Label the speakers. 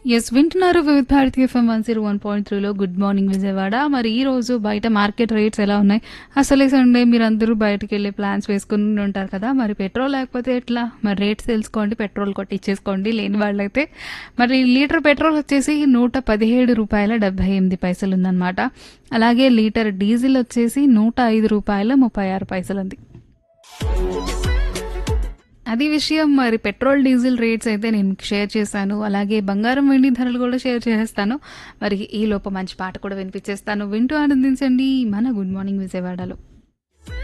Speaker 1: yes వింటున్నారు Vividh Bharati FM one zero one point త్రీలో good morning Vijayawada మరి ఈ రోజు బయట మార్కెట్ రేట్స్ ఎలా ఉన్నాయి అసలే సండే మీరు అందరూ బయటకు వెళ్ళి ప్లాన్స్ వేసుకుని ఉంటారు కదా మరి పెట్రోల్ లేకపోతే ఎట్లా మరి రేట్స్ తెలుసుకోండి పెట్రోల్ కొట్టిచ్చేసుకోండి లేని వాళ్ళైతే మరి లీటర్ పెట్రోల్ వచ్చేసి నూట పదిహేడు రూపాయల డెబ్బై ఎనిమిది పైసలు ఉందన్నమాట అలాగే లీటర్ డీజిల్ వచ్చేసి నూట ఐదు రూపాయల ముప్పై ఆరు పైసలు ఉంది అది విషయం మరి పెట్రోల్ డీజిల్ రేట్స్ అయితే నేను మీకు షేర్ చేశాను అలాగే బంగారం వెండి ధరలు కూడా షేర్ చేస్తాను మరి ఈ లోపు మంచి పాట కూడా వినిపించేస్తాను వింటూ ఆనందించండి మన గుడ్ మార్నింగ్ విజయవాడలో